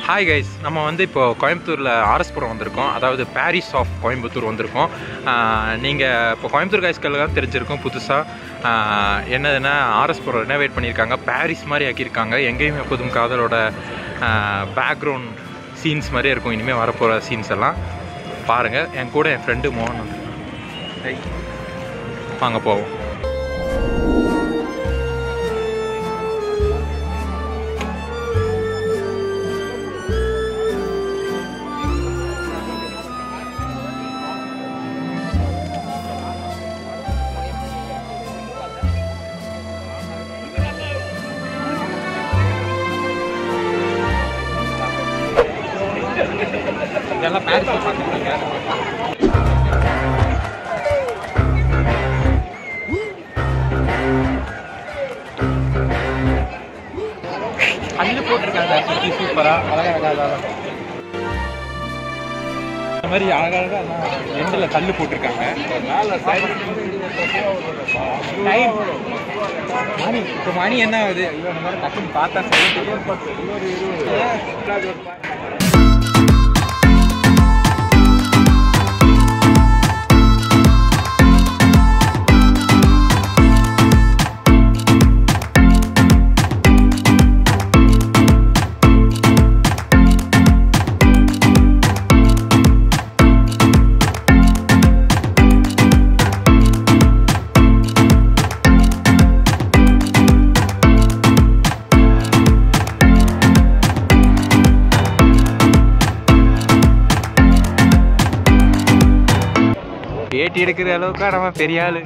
Hi guys நம்ம வந்து இப்போ கோயம்புத்தூரில் ஆர்எஸ்புரம் வந்திருக்கோம் அதாவது பாரிஸ் ஆஃப் கோயம்புத்தூர் வந்திருக்கோம் நீங்கள் இப்போ கோயம்புத்தூர் கைஸ்களுக்கு தெரிஞ்சிருக்கும் புதுசாக என்னதுன்னா ஆர்எஸ்புரம் ரெனோவேட் பண்ணியிருக்காங்க பாரிஸ் மாதிரி ஆக்கியிருக்காங்க எங்கேயும் எப்போதும் காதலோட பேக்ரவுண்ட் சீன்ஸ் மாதிரியே இருக்கும் இனிமேல் வரப்போகிற சீன்ஸ் எல்லாம் பாருங்கள் என் கூட என் ஃப்ரெண்டு மோகன் வந்திருக்கான். Hey. வாங்க போவோம் இதெல்லாம் பாரிஸில் பார்த்துருக்கீங்க கல்லு போட்டிருக்காங்க சுற்றி சூப்பராக அழகழகாக இந்த மாதிரி அழகழகாக எண்டில் கல் போட்டிருக்காங்க டைம் மணி இப்போ மணி என்ன ஆகுது ஐயோ இந்த மாதிரி டக்குன்னு பார்த்தா சரி பேட்டி எடுக்கிற அளவுக்கா நம்ம பெரிய ஆளு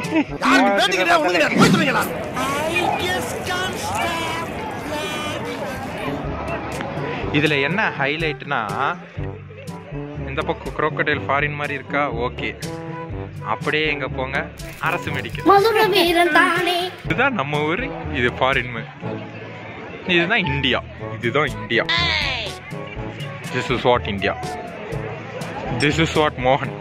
இதுல என்ன ஹைலைட்னா இந்த பக்கம் குரோக்கடைல் ஃபாரின் மாதிரி இருக்கா ஓகே அப்படியே எங்க போங்க அரசு மெடிக்கல் மதுர வீரன் தானே இதுதான் நம்ம ஊரு இது ஃபாரின் இதுதான் இந்தியா இதுதான் India this is what India this is what மோகன்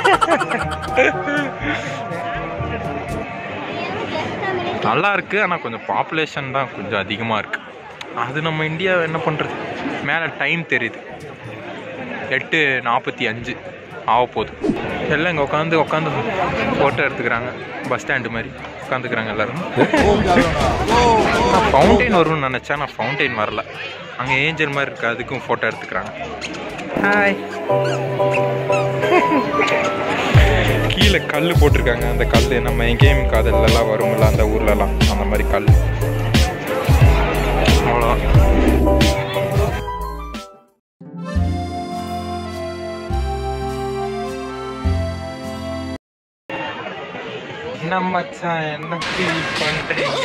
நல்லா இருக்கு ஆனால் கொஞ்சம் பாப்புலேஷன் தான் கொஞ்சம் அதிகமாக இருக்கு அது நம்ம இந்தியா என்ன பண்ணுறது மேலே டைம் தெரியுது எட்டு நாற்பத்தி அஞ்சு ஆக போகுது எல்லாம் இங்கே உட்காந்து உட்காந்து ஃபோட்டோ எடுத்துக்கிறாங்க பஸ் ஸ்டாண்டு மாதிரி உட்காந்துக்கிறாங்க எல்லாரும் நான் ஃபவுண்டைன் வரும்னு நினச்சேன் நான் ஃபவுண்டைன் வரல அங்கே ஏஞ்சல் மாதிரி இருக்கு அதுக்கும் ஃபோட்டோ எடுத்துக்கிறாங்க ஹாய் கீழே கல் போட்டிருக்காங்க அந்த கல் நம்ம கேம் காதல்லாம் வரும்ல அந்த ஊர்லலாம் அந்த மாதிரி கல் அவ்வளோதான் என்ன மச்சான் என்ன ஃபீல் பண்றீங்க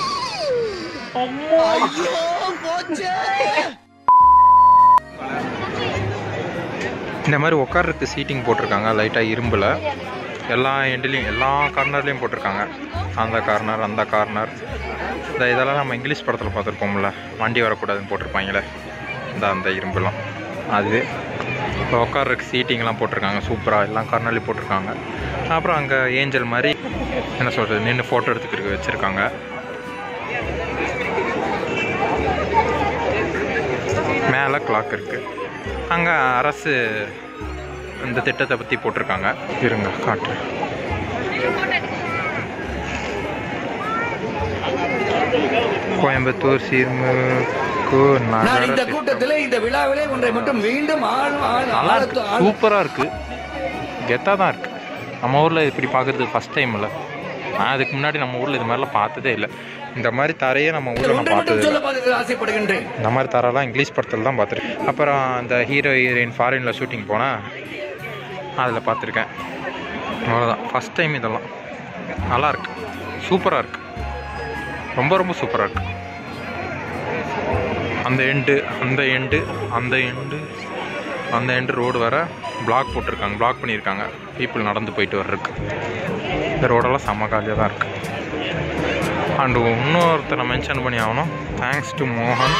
இந்த மாதிரி உட்கார்றதுக்கு சீட்டிங் போட்டிருக்காங்க லைட்டாக இரும்பில் எல்லா எண்ட்லேயும் எல்லா கார்னர்லேயும் போட்டிருக்காங்க அந்த கார்னர் அந்த கார்னர் இந்த இதெல்லாம் நம்ம இங்கிலீஷ் படத்தில் பார்த்துருப்போம்ல வண்டி வரக்கூடாதுன்னு போட்டிருப்பாங்களே இந்த அந்த இரும்புலாம் அது இப்போ உட்கார்றதுக்கு சீட்டிங்லாம் போட்டிருக்காங்க சூப்பராக எல்லா கார்னர்லேயும் போட்டிருக்காங்க அப்புறம் அங்கே ஏஞ்சல் மாதிரி என்ன சொல்கிறது நின்று ஃபோட்டோ எடுத்துக்கிட்டு வச்சுருக்காங்க மேலே கிளாக் இருக்குது அங்கே அரசு இந்த திட்டத்தை பற்றி போட்டிருக்காங்க இருங்க காட்டுறேன் கோயம்புத்தூர் சீர்மிகு நான் நகர இந்த திட்டம். கூட்டத்திலே இந்த விழாவிலே ஒன்றை மட்டும் மீண்டும் ஆள் ஆள் நல்லா இருக்கு ஆழத்து- ஆழ- சூப்பராக இருக்கு கெத்தாக தான் இருக்கு நம்ம ஊரில் இப்படி பார்க்குறது ஃபஸ்ட் டைம் இல்லை நான் அதுக்கு முன்னாடி நம்ம ஊரில் இது மாதிரிலாம் பார்த்ததே இல்லை இந்த மாதிரி தரையே நம்ம ஊரில் நான் ஒன்றை மட்டும் பார்த்ததே சொல்ல இல்லை பார்த்து ஆசைப்படுகின்றேன் இந்த மாதிரி தரெல்லாம் இங்கிலீஷ் படத்தில் தான் பார்த்துருக்கேன் அப்புறம் அந்த ஹீரோ ஹீரோயின் ஃபாரினில் ஷூட்டிங் போனால் அதில் பார்த்துருக்கேன் அவ்வளோதான் ஃபஸ்ட் டைம் இதெல்லாம் நல்லா இருக்கு சூப்பராக இருக்கு ரொம்ப ரொம்ப சூப்பராக இருக்கு அந்த எண்டு அந்த எண்டு அந்த எண்டு அந்த எண்டு ரோடு வர பிளாக் போட்டிருக்காங்க பிளாக் பண்ணியிருக்காங்க பீப்புள் நடந்து போயிட்டு வர்றதுக்கு இந்த ரோடெல்லாம் செம்ம காலியாக தான் இருக்குது அண்டு இன்னொருத்தரை மென்ஷன் பண்ணி ஆகணும் தேங்க்ஸ் டு மோகன்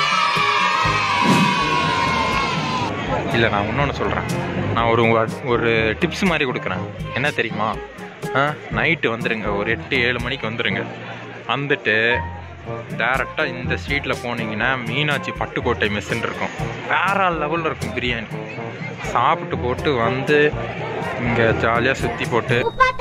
இல்லை நான் இன்னொன்று சொல்கிறேன் நான் ஒரு ஒரு டிப்ஸ் மாதிரி கொடுக்குறேன் என்ன தெரியுமா ஆ நைட்டு வந்துடுங்க ஒரு எட்டு ஏழு மணிக்கு வந்துடுங்க வந்துட்டு டேரெக்டாக இந்த ஸ்ட்ரீட்டில் போனீங்கன்னா மீனாட்சி பட்டுக்கோட்டை மெஸ்ஸுன்னு இருக்கும் வேற லெவலில் இருக்கும் பிரியாணி சாப்பிட்டு போட்டு வந்து இங்கே ஜாலியாக சுற்றி போட்டு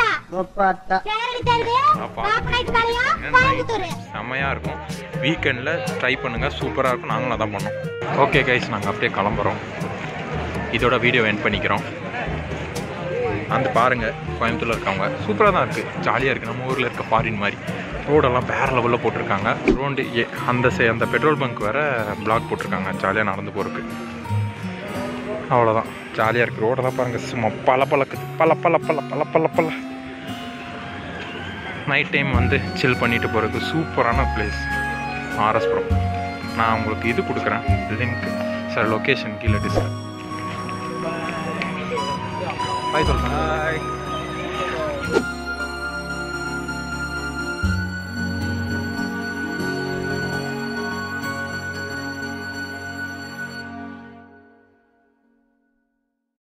அப்பா. செம்மையாக இருக்கும் வீக்கெண்டில் ட்ரை பண்ணுங்கள் சூப்பராக இருக்கும் நாங்களும் அதான் பண்ணோம் ஓகே கைஸ் நாங்கள் அப்படியே கிளம்புறோம் இதோட வீடியோ என் பண்ணிக்கிறோம் வந்து பாருங்கள் கோயம்புத்தூரில் இருக்கவங்க சூப்பராக தான் இருக்குது ஜாலியாக இருக்குது நம்ம ஊரில் இருக்க ஃபாரின் மாதிரி ரோடெல்லாம் வேறு லெவலில் போட்டிருக்காங்க ரோண்டு ஏ- அந்த சை அந்த பெட்ரோல் பங்க் வேறு பிளாக் போட்டிருக்காங்க ஜாலியாக நடந்து போகிறதுக்கு அவ்வளோதான் ஜாலியாக இருக்குது ரோடெல்லாம் பாருங்கள் சும்மா பல பழக்குது பல பல பல பல பல பல நைட் டைம் வந்து சில் பண்ணிட்டு போகிறதுக்கு சூப்பரான பிளேஸ் ஆர்எஸ்புரம் நான் உங்களுக்கு இது கொடுக்குறேன் லிங்க் சார் லொக்கேஷன் கீழே டிஸ்கிரிப் பாய் சொல்லுங்கள்